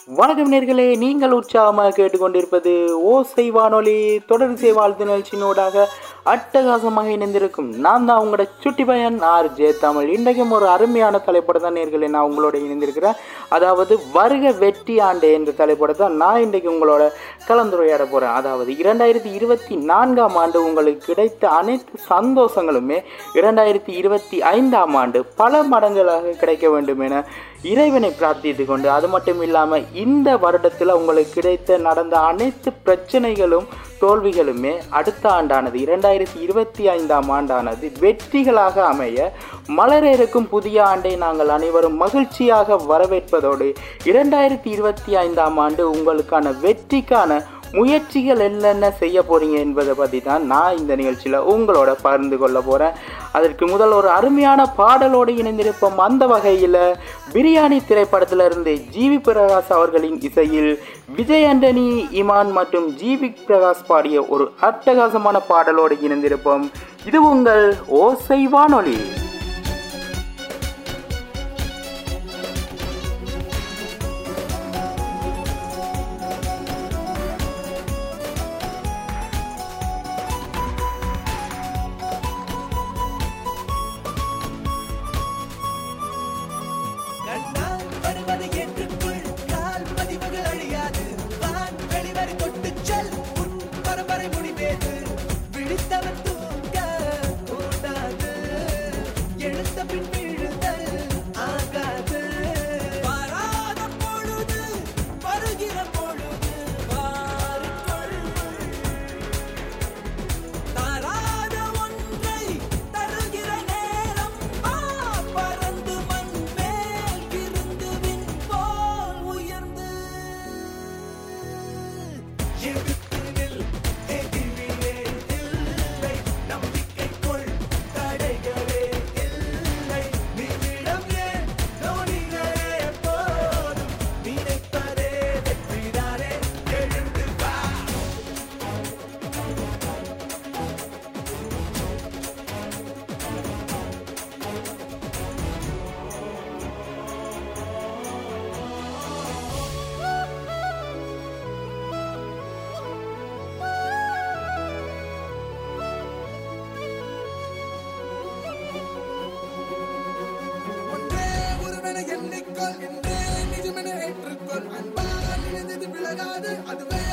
வணக்கம் நேர்களே நீங்கள் உற்சாகமாக கேட்டுக்கொண்டிருப்பது ஓசை வானொலி தொடர்ச்சி வாழ்த்து நிகழ்ச்சியினூடாக அட்டகாசமாக இணைந்திருக்கும் நான் தான் உங்களோட சுட்டி பையன் ஆர் ஜே தமிழ் இன்றைக்கும் ஒரு அருமையான தலைப்பட தான் நேர்களே நான் உங்களோட இணைந்திருக்கிறேன் அதாவது வருக வெற்றி ஆண்டு என்ற தலைப்பட தான் நான் இன்றைக்கு உங்களோட கலந்துரையாட போகிறேன் அதாவது இரண்டாயிரத்தி இருபத்தி நான்காம் ஆண்டு உங்களுக்கு கிடைத்த அனைத்து சந்தோஷங்களுமே இரண்டாயிரத்தி இருபத்தி ஐந்தாம் ஆண்டு பல மடங்களாக கிடைக்க வேண்டும் என இறைவனை பிரார்த்தித்து கொண்டு அது மட்டும் இல்லாமல் இந்த வருடத்தில் உங்களுக்கு கிடைத்த நடந்த அனைத்து பிரச்சனைகளும் தோல்விகளுமே அடுத்த ஆண்டானது இரண்டாயிரத்தி இருபத்தி ஐந்தாம் ஆண்டானது வெற்றிகளாக அமைய மலர இருக்கும் புதிய ஆண்டை நாங்கள் அனைவரும் மகிழ்ச்சியாக வரவேற்பதோடு இரண்டாயிரத்தி இருபத்தி ஐந்தாம் ஆண்டு உங்களுக்கான வெற்றிக்கான முயற்சிகள் என்னென்ன செய்ய போறீங்க என்பதை பற்றி தான் நான் இந்த நிகழ்ச்சியில் உங்களோட பகிர்ந்து கொள்ள போகிறேன் அதற்கு முதல் ஒரு அருமையான பாடலோடு இணைந்திருப்போம் அந்த வகையில் பிரியாணி திரைப்படத்திலிருந்து ஜிவி பிரகாஷ் அவர்களின் இசையில் விஜய் ஆண்டனி இமான் மற்றும் ஜிவி பிரகாஷ் பாடிய ஒரு அட்டகாசமான பாடலோடு இணைந்திருப்போம் இது உங்கள் ஓசை வானொலி கண்ணால் வருவதை ஏற்றுக்கொள் கால் பதிவுகள் அழியாது வான் வெளிவரை கொட்டுச் செல் உன் பரம்பரை முடிவேது விழித்தவன் தூங்க கூடாது எழுந்த பின் விழுதல் ஆகாது வராத பொழுது வருகிற பொழுது மாறிக்கொள் தராத ஒன்றை தருகிற நேரம் ஆ பறந்து மண் மேல் இருந்து விண் போல் உயர்ந்து எதிர்த்து நில் எதிரிலே இல்லை நம்பிக்கை கொள் தடைகளே இல்லை நிமிடம் ஏன் நொடிகளே போதும் நினைப்பதே வெற்றிதானே எழுந்து வா ஒன்றே ஒருவனை எண்ணிக்கொள் என்றே நிஜமென ஏற்றுக்கொள் அன்பால் இணைந்தது விலகாது அதுவே